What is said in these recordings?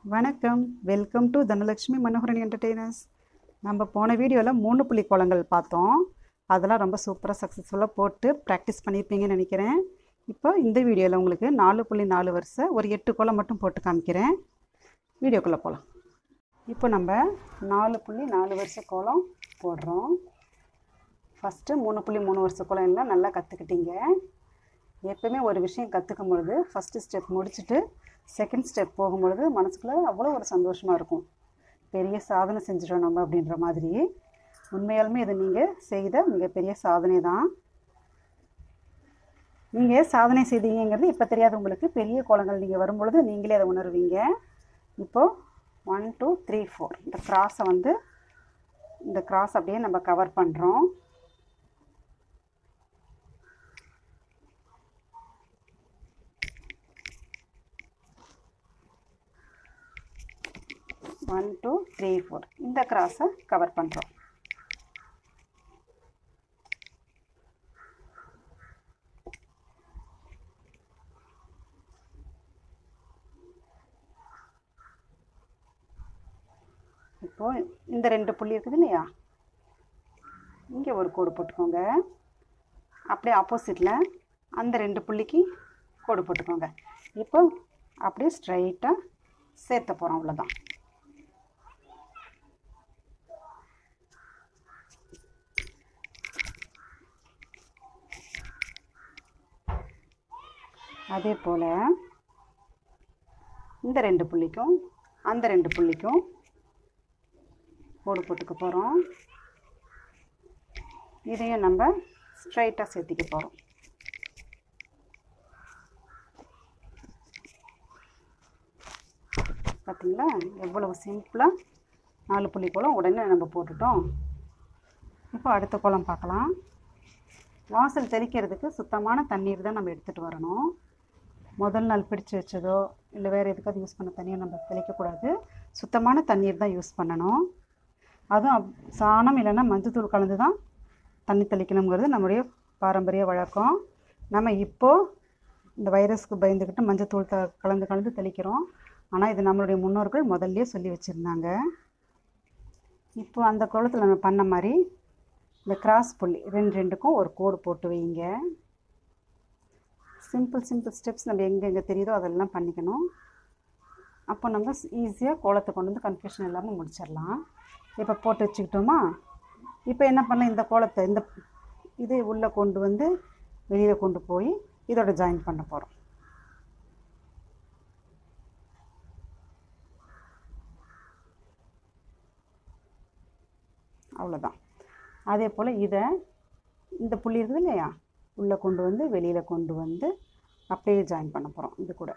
வணக்கம் welcome to Dhanalakshmi Manoharan entertainers நம்ம போன வீடியோவில் மூணு புள்ளி கோலங்கள் பார்த்தோம் அதெல்லாம் ரொம்ப சூப்பராக சக்ஸஸ்ஃபுல்லாக போட்டு ப்ராக்டிஸ் பண்ணியிருப்பீங்கன்னு நினைக்கிறேன் இப்போ இந்த வீடியோவில் உங்களுக்கு நாலு புள்ளி நாலு வருஷம் ஒரு எட்டு கோலம் மட்டும் போட்டு காமிக்கிறேன் வீடியோக்குள்ளே போகலாம் இப்போ நம்ம நாலு புள்ளி நாலு வருஷ கோலம் போடுறோம் ஃபஸ்ட்டு மூணு புள்ளி மூணு வருஷ கோலம் எல்லாம் நல்லா கற்றுக்கிட்டீங்க எப்பவுமே ஒரு விஷயம் கற்றுக்கும் பொழுது ஃபஸ்ட்டு ஸ்டெப் முடிச்சுட்டு செகண்ட் ஸ்டெப் போகும்பொழுது மனசுக்குள்ளே அவ்வளோ ஒரு சந்தோஷமாக இருக்கும் பெரிய சாதனை செஞ்சிட்டோம் நம்ம அப்படின்ற மாதிரி உண்மையாலுமே இது நீங்கள் செய்த மிகப்பெரிய சாதனை தான் நீங்கள் சாதனை செய்தீங்கிறது இப்போ தெரியாது உங்களுக்கு பெரிய கோலங்கள் நீங்கள் வரும்பொழுது நீங்களே அதை உணர்வீங்க இப்போது ஒன் டூ த்ரீ ஃபோர் இந்த கிராஸை வந்து இந்த கிராஸ் அப்படியே நம்ம கவர் பண்ணுறோம் ஒன் டூ த்ரீ ஃபோர் இந்த கிராஸை கவர் பண்ணுறோம் இப்போது இந்த ரெண்டு புள்ளி இருக்குது இல்லையா இங்கே ஒரு கோடு போட்டுக்கோங்க அப்படியே ஆப்போசிட்டில் அந்த ரெண்டு புள்ளிக்கு கோடு போட்டுக்கோங்க இப்போ அப்படியே ஸ்ட்ரைட்டாக சேர்த்த போகிறோம் அவ்வளோதான் அதே போல் இந்த ரெண்டு புள்ளிக்கும் அந்த ரெண்டு புள்ளிக்கும் கோடு போட்டுக்க போகிறோம் இதையும் நம்ம ஸ்ட்ரைட்டாக சேர்த்திக்க போகிறோம் பார்த்தீங்களா எவ்வளவு சிம்பிளாக நாலு புள்ளி கோலம் உடனே நம்ம போட்டுட்டோம் இப்போ அடுத்த கோலம் பார்க்கலாம் வாசல் தெளிக்கிறதுக்கு சுத்தமான தண்ணீர் தான் நம்ம எடுத்துகிட்டு வரணும் முதல் நாள் பிடிச்சு வச்சதோ இல்லை வேறு எதுக்காவது யூஸ் பண்ண தண்ணியை நம்ம தெளிக்கக்கூடாது சுத்தமான தண்ணீர் தான் யூஸ் பண்ணணும் அதுவும் அப் சாணம் இல்லைன்னா மஞ்சத்தூள் கலந்து தான் தண்ணி தெளிக்கணுங்கிறது நம்முடைய பாரம்பரிய வழக்கம் நம்ம இப்போது இந்த வைரஸ்க்கு பயந்துக்கிட்டு மஞ்சத்தூள் த கலந்து கலந்து தெளிக்கிறோம் ஆனால் இது நம்மளுடைய முன்னோர்கள் முதல்லையே சொல்லி வச்சுருந்தாங்க இப்போ அந்த கோலத்தில் நம்ம பண்ண மாதிரி இந்த கிராஸ் புள்ளி ரெண்டு ரெண்டுக்கும் ஒரு கோடு போட்டு வைங்க சிம்பிள் சிம்பிள் ஸ்டெப்ஸ் நம்ம எங்கே எங்கே தெரியுதோ அதெல்லாம் பண்ணிக்கணும் அப்போ நம்ம ஈஸியாக கோலத்தை கொண்டு வந்து கன்ஃபியூஷன் இல்லாமல் முடிச்சிடலாம் இப்போ போட்டு வச்சுக்கிட்டோமா இப்போ என்ன பண்ணலாம் இந்த கோலத்தை இந்த இதை உள்ளே கொண்டு வந்து வெளியில் கொண்டு போய் இதோட ஜாயின் பண்ண போகிறோம் அவ்வளோதான் அதே போல் இதை இந்த புள்ளி இருக்குது இல்லையா உள்ளே கொண்டு வந்து வெளியில் கொண்டு வந்து அப்படியே ஜாயின் பண்ண போகிறோம் இது கூட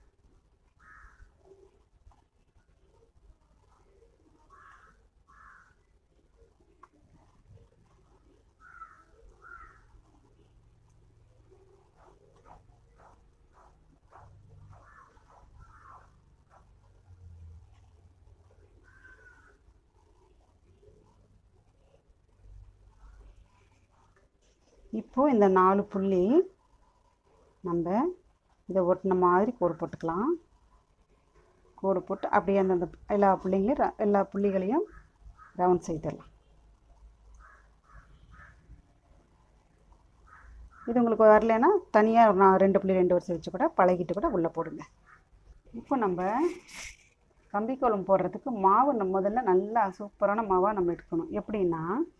இப்போது இந்த நாலு புள்ளி நம்ம இதை ஒட்டின மாதிரி கோடு போட்டுக்கலாம் கோடு போட்டு அப்படியே அந்தந்த எல்லா புள்ளிங்களையும் ர- எல்லா புள்ளிகளையும் ரவுண்ட் செய்திடலாம் இது உங்களுக்கு வரலைன்னா தனியாக நான் ரெண்டு புள்ளி ரெண்டு வருஷம் வச்சு கூட பழகிட்டு கூட உள்ளே போடுங்க இப்போ நம்ம கம்பிக்கோலம் போடுறதுக்கு மாவு நம்ம முதல்ல நல்லா சூப்பரான மாவாக நம்ம எடுக்கணும் எப்படின்னா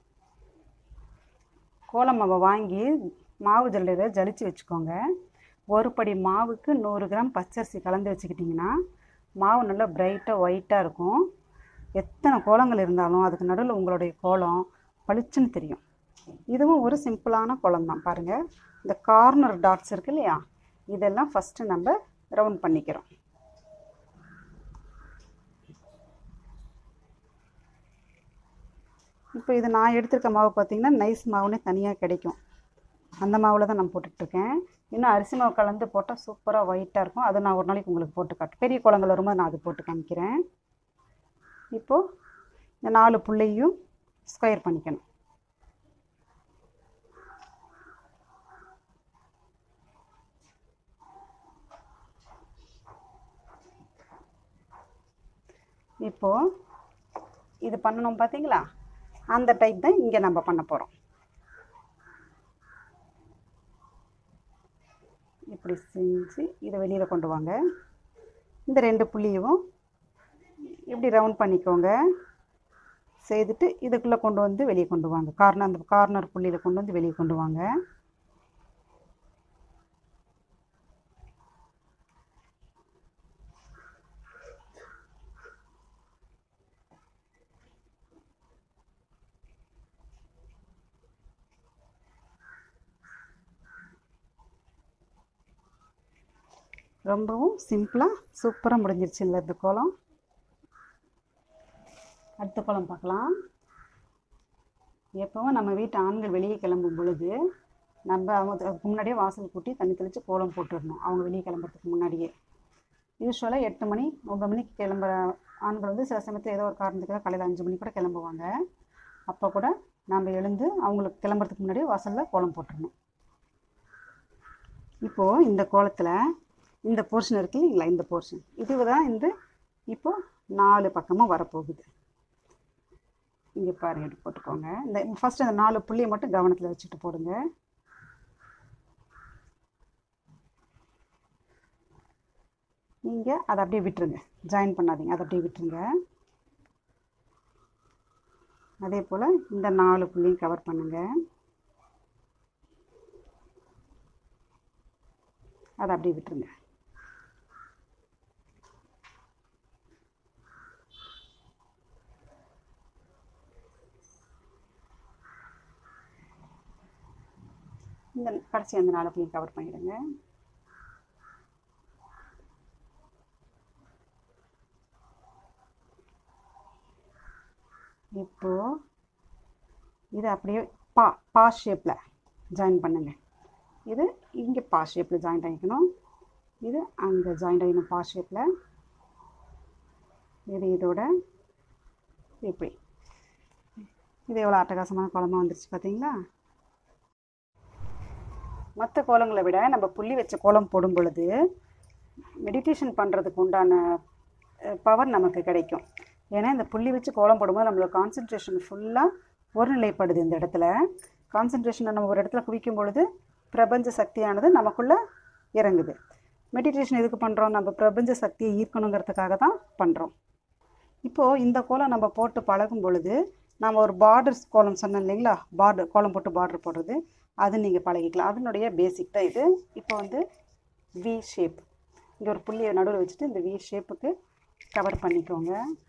கோலம் மாவை வாங்கி மாவு ஜல்லையில் ஜலிச்சு வச்சுக்கோங்க ஒரு படி மாவுக்கு நூறு கிராம் பச்சரிசி கலந்து வச்சுக்கிட்டிங்கன்னா மாவு நல்லா பிரைட்டாக ஒயிட்டாக இருக்கும் எத்தனை கோலங்கள் இருந்தாலும் அதுக்கு நடுவில் உங்களுடைய கோலம் பளிச்சுன்னு தெரியும் இதுவும் ஒரு சிம்பிளான கோலம் தான் பாருங்கள் இந்த கார்னர் டாட்ஸ் இருக்கு இல்லையா இதெல்லாம் ஃபஸ்ட்டு நம்ம ரவுண்ட் பண்ணிக்கிறோம் இப்போ இது நான் எடுத்திருக்க மாவு பார்த்தீங்கன்னா நைஸ் மாவுனே தனியாக கிடைக்கும் அந்த மாவில் தான் நான் போட்டுட்ருக்கேன் இன்னும் அரிசி மாவு கலந்து போட்டால் சூப்பராக ஒயிட்டாக இருக்கும் அதை நான் ஒரு நாளைக்கு உங்களுக்கு போட்டு காட்டு பெரிய குளங்கள் வரும்போது நான் அது போட்டு காமிக்கிறேன் இப்போது இந்த நாலு புள்ளையும் ஸ்கொயர் பண்ணிக்கணும் இப்போது இது பண்ணணும் பார்த்தீங்களா அந்த டைப் தான் இங்கே நம்ம பண்ண போகிறோம் இப்படி செஞ்சு இதை வெளியில் கொண்டு வாங்க இந்த ரெண்டு புள்ளியும் இப்படி ரவுண்ட் பண்ணிக்கோங்க செய்துட்டு இதுக்குள்ளே கொண்டு வந்து வெளியே கொண்டு வாங்க கார்னர் அந்த கார்னர் புள்ளியில் கொண்டு வந்து வெளியே கொண்டு வாங்க ரொம்பவும் சிம்பிளாக சூப்பராக முடிஞ்சிருச்சுல்ல இந்த கோலம் அடுத்த கோலம் பார்க்கலாம் எப்போவும் நம்ம வீட்டு ஆண்கள் வெளியே கிளம்பும் பொழுது நம்ம அவங்க அதுக்கு முன்னாடியே வாசல் கூட்டி தண்ணி தெளித்து கோலம் போட்டுடணும் அவங்க வெளியே கிளம்புறதுக்கு முன்னாடியே யூஸ்வலாக எட்டு மணி ஒன்பது மணிக்கு கிளம்புற ஆண்கள் வந்து சில சமயத்தில் ஏதோ ஒரு காரணத்துக்காக காலையில் அஞ்சு மணிக்கு கூட கிளம்புவாங்க அப்போ கூட நம்ம எழுந்து அவங்களுக்கு கிளம்புறதுக்கு முன்னாடியே வாசலில் கோலம் போட்டுடணும் இப்போது இந்த கோலத்தில் இந்த போர்ஷன் இருக்கு இல்லைங்களா இந்த போர்ஷன் இது தான் இந்த இப்போ நாலு பக்கமும் வரப்போகுது இங்கே பாருங்க இப்படி போட்டுக்கோங்க இந்த ஃபஸ்ட்டு அந்த நாலு புள்ளியை மட்டும் கவனத்தில் வச்சுட்டு போடுங்க நீங்கள் அதை அப்படியே விட்டுருங்க ஜாயின் பண்ணாதீங்க அதை அப்படியே விட்டுருங்க அதே போல் இந்த நாலு புள்ளியும் கவர் பண்ணுங்கள் அதை அப்படியே விட்டுருங்க இந்த கடைசி அந்த நாலு புள்ளியும் கவர் பண்ணிடுங்க இப்போ இது அப்படியே பா பா ஷேப்பில் ஜாயின் பண்ணுங்க இது இங்கே பா ஷேப்பில் ஜாயின் ஆகிக்கணும் இது அங்கே ஜாயின் ஆகிக்கணும் பா ஷேப்பில் இது இதோட இப்படி இது எவ்வளோ அட்டகாசமான குழம்பு வந்துருச்சு பார்த்தீங்களா மற்ற கோலங்களை விட நம்ம புள்ளி வச்ச கோலம் போடும் பொழுது மெடிடேஷன் பண்ணுறதுக்கு உண்டான பவர் நமக்கு கிடைக்கும் ஏன்னா இந்த புள்ளி வச்சு கோலம் போடும்போது நம்மளோட கான்சென்ட்ரேஷன் ஃபுல்லாக ஒருநிலைப்படுது இந்த இடத்துல கான்சென்ட்ரேஷனை நம்ம ஒரு இடத்துல குவிக்கும் பொழுது பிரபஞ்ச சக்தியானது நமக்குள்ளே இறங்குது மெடிடேஷன் எதுக்கு பண்ணுறோம் நம்ம பிரபஞ்ச சக்தியை ஈர்க்கணுங்கிறதுக்காக தான் பண்ணுறோம் இப்போது இந்த கோலம் நம்ம போட்டு பழகும் பொழுது நம்ம ஒரு பார்டர்ஸ் கோலம் சொன்னோம் இல்லைங்களா பார்டர் கோலம் போட்டு பார்டர் போடுறது அது நீங்கள் பழகிக்கலாம் அதனுடைய பேசிக் தான் இது இப்போ வந்து வி ஷேப் இங்கே ஒரு புள்ளியை நடுவில் வச்சுட்டு இந்த வி ஷேப்புக்கு கவர் பண்ணிக்கோங்க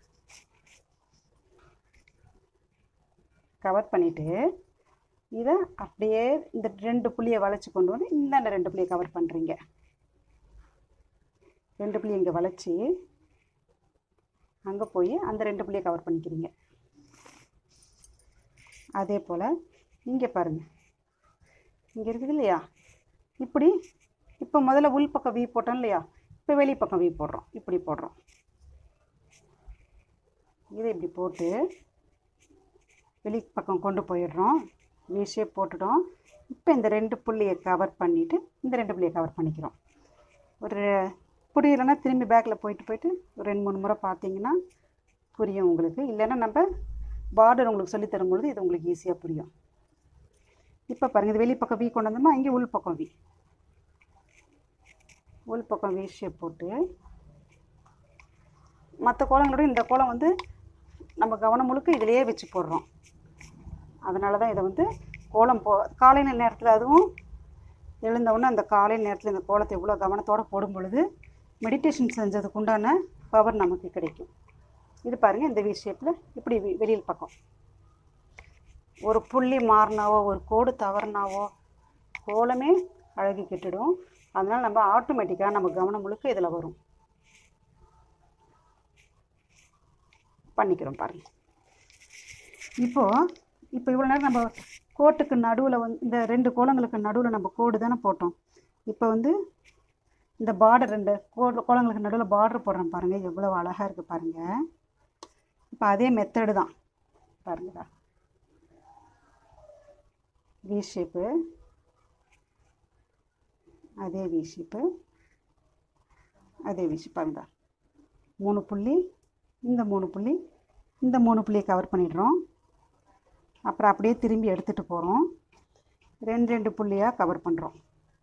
கவர் பண்ணிவிட்டு இதை அப்படியே இந்த ரெண்டு புள்ளியை வளைச்சி கொண்டு வந்து இந்தாண்ட ரெண்டு புள்ளியை கவர் பண்ணுறீங்க ரெண்டு புள்ளி இங்கே வளைச்சி அங்கே போய் அந்த ரெண்டு புள்ளியை கவர் பண்ணிக்கிறீங்க அதே போல் இங்கே பாருங்கள் இங்கே இருக்குது இல்லையா இப்படி இப்போ முதல்ல உள் பக்கம் வீ போட்டோம் இல்லையா இப்போ வெளி பக்கம் வீ போடுறோம் இப்படி போடுறோம் இதை இப்படி போட்டு வெளி பக்கம் கொண்டு போயிடுறோம் வி ஷேப் போட்டுட்டோம் இப்போ இந்த ரெண்டு புள்ளியை கவர் பண்ணிவிட்டு இந்த ரெண்டு புள்ளியை கவர் பண்ணிக்கிறோம் ஒரு புரியலைன்னா திரும்பி பேக்கில் போயிட்டு போயிட்டு ஒரு ரெண்டு மூணு முறை பார்த்தீங்கன்னா புரியும் உங்களுக்கு இல்லைன்னா நம்ம பார்டர் உங்களுக்கு சொல்லித் தரும்பொழுது இது உங்களுக்கு ஈஸியாக புரியும் இப்போ பாருங்கள் இது வெளிப்பக்கம் வி கொண்டு வந்தோமா இங்கே உள் பக்கம் வி உள் பக்கம் வி ஷேப் போட்டு மற்ற கோலங்களோட இந்த கோலம் வந்து நம்ம கவனம் முழுக்க இதிலேயே வச்சு போடுறோம் அதனால தான் இதை வந்து கோலம் போ காலையில் நேரத்தில் அதுவும் எழுந்த உடனே அந்த காலை நேரத்தில் இந்த கோலத்தை இவ்வளோ கவனத்தோடு போடும் பொழுது மெடிடேஷன் செஞ்சதுக்கு உண்டான பவர் நமக்கு கிடைக்கும் இது பாருங்கள் இந்த வி ஷேப்பில் இப்படி வெ- வெளியில் பக்கம் ஒரு புள்ளி மாறினாவோ ஒரு கோடு தவறுனாவோ கோலமே அழகு கெட்டுடும் அதனால் நம்ம ஆட்டோமேட்டிக்காக நம்ம கவனம் முழுக்க இதில் வரும் பண்ணிக்கிறோம் பாருங்கள் இப்போது இப்போ இவ்வளோ நேரம் நம்ம கோட்டுக்கு நடுவில் வந்து இந்த ரெண்டு கோலங்களுக்கு நடுவில் நம்ம கோடு தானே போட்டோம் இப்போ வந்து இந்த பார்டர் ரெண்டு கோடு கோலங்களுக்கு நடுவில் பார்டர் போடுறோம் பாருங்கள் எவ்வளோ அழகாக இருக்குது பாருங்கள் இப்போ அதே மெத்தடு தான் பாருங்கடா வி ஷேப்பு அதே வி ஷேப்பு அதே வி ஷேப் பாருங்க மூணு புள்ளி இந்த மூணு புள்ளி இந்த மூணு புள்ளியை கவர் பண்ணிடுறோம் அப்புறம் அப்படியே திரும்பி எடுத்துகிட்டு போகிறோம் ரெண்டு ரெண்டு புள்ளியாக கவர் பண்ணுறோம்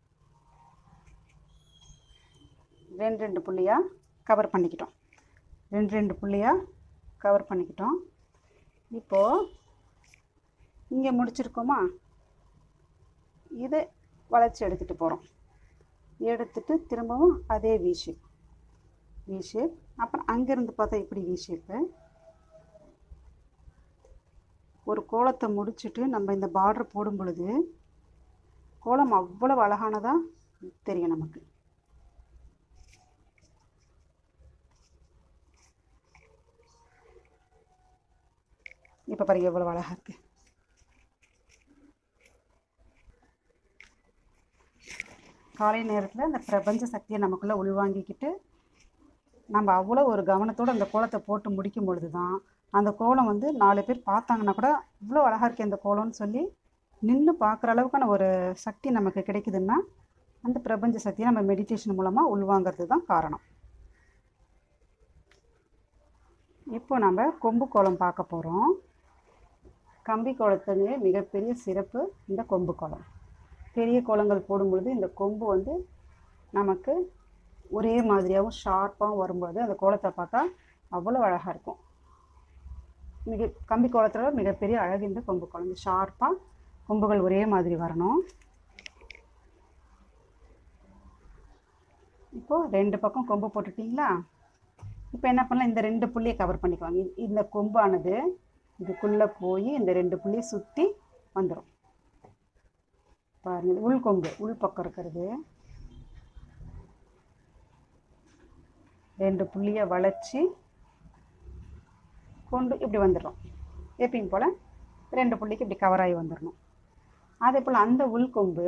ரெண்டு ரெண்டு புள்ளியாக கவர் பண்ணிக்கிட்டோம் ரெண்டு ரெண்டு புள்ளியாக கவர் பண்ணிக்கிட்டோம் இப்போது இங்கே முடிச்சிருக்கோமா இதை வளைச்சி எடுத்துகிட்டு போகிறோம் எடுத்துட்டு திரும்பவும் அதே வி ஷேப் வி ஷேப் அப்புறம் அங்கேருந்து பார்த்தா இப்படி வி ஷேப்பு ஒரு கோலத்தை முடிச்சுட்டு நம்ம இந்த பார்டர் போடும் பொழுது கோலம் அவ்வளவு அழகானதாக தெரியும் நமக்கு இப்போ பாருங்க எவ்வளோ அழகாக இருக்குது காலை நேரத்தில் அந்த பிரபஞ்ச சக்தியை நமக்குள்ளே உள்வாங்கிக்கிட்டு நம்ம அவ்வளோ ஒரு கவனத்தோடு அந்த கோலத்தை போட்டு முடிக்கும் பொழுது தான் அந்த கோலம் வந்து நாலு பேர் பார்த்தாங்கன்னா கூட இவ்வளோ அழகாக இருக்கே இந்த கோலம்னு சொல்லி நின்று பார்க்குற அளவுக்கான ஒரு சக்தி நமக்கு கிடைக்குதுன்னா அந்த பிரபஞ்ச சக்தியை நம்ம மெடிடேஷன் மூலமாக உள்வாங்கிறது தான் காரணம் இப்போ நம்ம கொம்பு கோலம் பார்க்க போகிறோம் கம்பி கோலத்துலேயே மிகப்பெரிய சிறப்பு இந்த கொம்பு கோலம் பெரிய கோலங்கள் போடும் பொழுது இந்த கொம்பு வந்து நமக்கு ஒரே மாதிரியாகவும் ஷார்ப்பாகவும் வரும்பொழுது அந்த கோலத்தை பார்த்தா அவ்வளோ அழகாக இருக்கும் மிக கம்பி கோலத்தில் மிகப்பெரிய அழகு இந்த கொம்பு கோலம் இந்த ஷார்ப்பாக கொம்புகள் ஒரே மாதிரி வரணும் இப்போது ரெண்டு பக்கம் கொம்பு போட்டுட்டிங்களா இப்போ என்ன பண்ணலாம் இந்த ரெண்டு புள்ளியை கவர் பண்ணிக்குவாங்க இ- இந்த கொம்பானது இதுக்குள்ளே போய் இந்த ரெண்டு புள்ளியை சுற்றி வந்துடும் பாருங்க இது உள் கொம்பு உள் பக்கம் இருக்கிறது ரெண்டு புள்ளியை வளைச்சி கொண்டு இப்படி வந்துடும் எப்பயும் போல் ரெண்டு புள்ளிக்கு இப்படி கவர் ஆகி வந்துடணும் அதே போல் அந்த உள் கொம்பு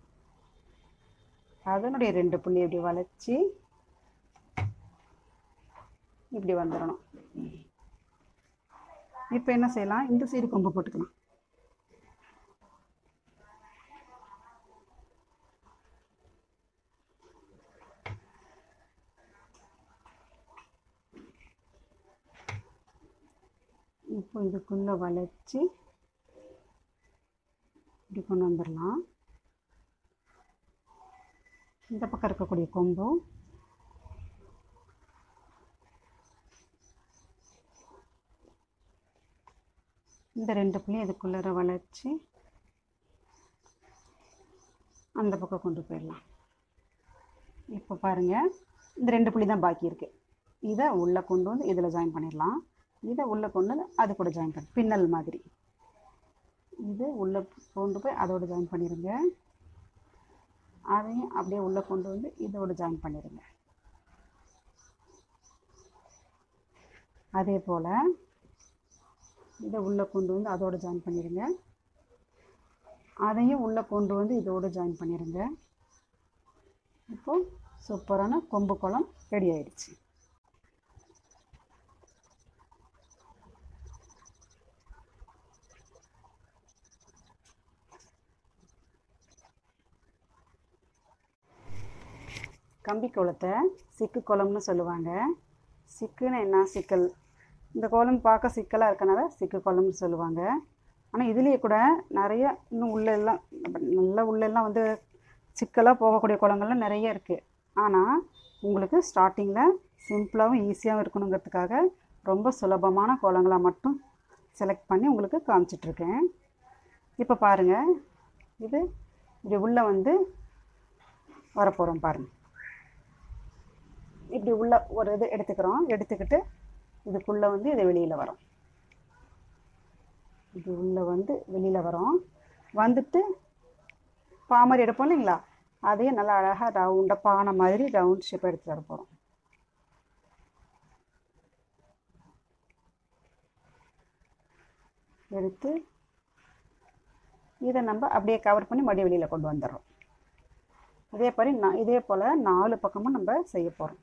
அதனுடைய ரெண்டு புள்ளி இப்படி வளைச்சி இப்படி வந்துடணும் இப்போ என்ன செய்யலாம் இந்த சைடு கொம்பு போட்டுக்கலாம் இப்போ இதுக்குள்ளே வளைச்சி இப்படி கொண்டு வந்துடலாம் இந்த பக்கம் இருக்கக்கூடிய கொம்பும் இந்த ரெண்டு புள்ளியும் இதுக்குள்ளார வளைச்சி அந்த பக்கம் கொண்டு போயிடலாம் இப்போ பாருங்கள் இந்த ரெண்டு புள்ளி தான் பாக்கி இருக்குது இதை உள்ளே கொண்டு வந்து இதில் ஜாயின் பண்ணிடலாம் இதை உள்ளே கொண்டு வந்து அது கூட ஜாயின் பண்ணி பின்னல் மாதிரி இது உள்ளே கொண்டு போய் அதோட ஜாயின் பண்ணிடுங்க அதையும் அப்படியே உள்ளே கொண்டு வந்து இதோட ஜாயின் பண்ணிடுங்க அதே போல் இதை உள்ளே கொண்டு வந்து அதோட ஜாயின் பண்ணிடுங்க அதையும் உள்ளே கொண்டு வந்து இதோட ஜாயின் பண்ணிடுங்க இப்போ சூப்பரான கொம்பு குளம் ரெடி ஆயிடுச்சு கம்பி குளத்தை சிக்கு குளம்னு சொல்லுவாங்க சிக்குன்னு என்ன சிக்கல் இந்த கோலம் பார்க்க சிக்கலாக இருக்கனால சிக்கு குளம்னு சொல்லுவாங்க ஆனால் இதுலேயே கூட நிறைய இன்னும் உள்ள எல்லாம் நல்ல உள்ள எல்லாம் வந்து சிக்கலாக போகக்கூடிய குளங்கள்லாம் நிறைய இருக்குது ஆனால் உங்களுக்கு ஸ்டார்டிங்கில் சிம்பிளாகவும் ஈஸியாகவும் இருக்கணுங்கிறதுக்காக ரொம்ப சுலபமான கோலங்களாக மட்டும் செலக்ட் பண்ணி உங்களுக்கு காமிச்சிட்ருக்கேன் இப்போ பாருங்கள் இது இப்படி உள்ளே வந்து வரப்போகிறோம் பாருங்கள் இப்படி உள்ள ஒரு இது எடுத்துக்கிறோம் எடுத்துக்கிட்டு இதுக்குள்ளே வந்து இது வெளியில் வரும் இது உள்ளே வந்து வெளியில் வரும் வந்துட்டு பாமரி எடுப்போம் இல்லைங்களா அதையும் நல்லா அழகாக ரவுண்டாக பானை மாதிரி ரவுண்ட் ஷேப் எடுத்துட்டு வர போகிறோம் எடுத்து இதை நம்ம அப்படியே கவர் பண்ணி மறுபடியும் வெளியில் கொண்டு வந்துடுறோம் இதே மாதிரி நான் இதே போல் நாலு பக்கமும் நம்ம செய்ய போகிறோம்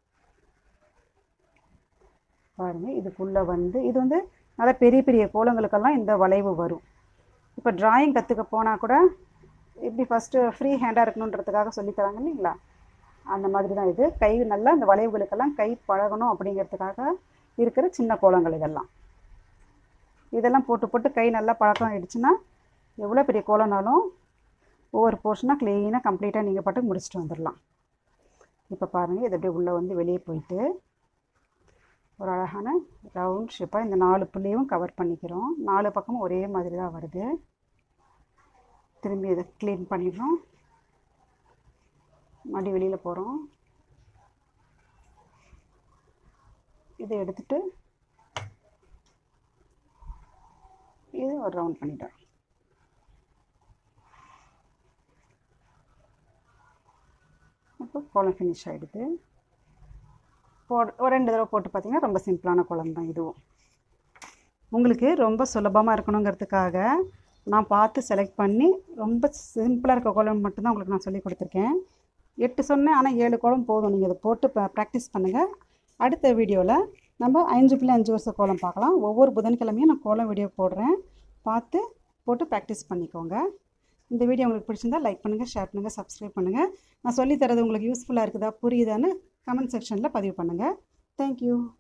பாருங்கள் இதுக்குள்ளே வந்து இது வந்து நல்ல பெரிய பெரிய கோலங்களுக்கெல்லாம் இந்த வளைவு வரும் இப்போ டிராயிங் கற்றுக்க போனால் கூட இப்படி ஃபஸ்ட்டு ஃப்ரீ ஹேண்டாக இருக்கணுன்றதுக்காக சொல்லித் தராங்க இல்லைங்களா அந்த மாதிரி தான் இது கை நல்லா இந்த வளைவுகளுக்கெல்லாம் கை பழகணும் அப்படிங்கிறதுக்காக இருக்கிற சின்ன கோலங்கள் இதெல்லாம் இதெல்லாம் போட்டு போட்டு கை நல்லா பழக்கம் ஆயிடுச்சுன்னா எவ்வளோ பெரிய கோலம்னாலும் ஒவ்வொரு போர்ஷனாக க்ளீனாக கம்ப்ளீட்டாக நீங்கள் பாட்டுக்கு முடிச்சுட்டு வந்துடலாம் இப்போ பாருங்கள் இது அப்படியே உள்ளே வந்து வெளியே போயிட்டு ஒரு அழகான ரவுண்ட் ஷேப்பாக இந்த நாலு புள்ளியும் கவர் பண்ணிக்கிறோம் நாலு பக்கமும் ஒரே மாதிரி தான் வருது திரும்பி இதை க்ளீன் பண்ணிடுறோம் மடி வெளியில் போகிறோம் இதை எடுத்துட்டு இது ஒரு ரவுண்ட் பண்ணிட்டோம் இப்போ கோலம் ஃபினிஷ் ஆகிடுது போ ஒரு ரெண்டு தடவை போட்டு பார்த்தீங்கன்னா ரொம்ப சிம்பிளான கோலம் தான் இதுவும் உங்களுக்கு ரொம்ப சுலபமாக இருக்கணுங்கிறதுக்காக நான் பார்த்து செலக்ட் பண்ணி ரொம்ப சிம்பிளாக இருக்க கோலம் மட்டும்தான் உங்களுக்கு நான் சொல்லி கொடுத்துருக்கேன் எட்டு சொன்னேன் ஆனால் ஏழு கோலம் போதும் நீங்கள் இதை போட்டு ப்ராக்டிஸ் பண்ணுங்கள் அடுத்த வீடியோவில் நம்ம அஞ்சு புள்ளி அஞ்சு வருஷம் கோலம் பார்க்கலாம் ஒவ்வொரு புதன்கிழமையும் நான் கோலம் வீடியோ போடுறேன் பார்த்து போட்டு ப்ராக்டிஸ் பண்ணிக்கோங்க இந்த வீடியோ உங்களுக்கு பிடிச்சிருந்தா லைக் பண்ணுங்கள் ஷேர் பண்ணுங்கள் சப்ஸ்கிரைப் பண்ணுங்கள் நான் சொல்லித்தரது உங்களுக்கு யூஸ்ஃபுல்லாக இருக்குதா புரியுதான்னு கமெண்ட் செக்ஷனில் பதிவு பண்ணுங்கள் தேங்க்யூ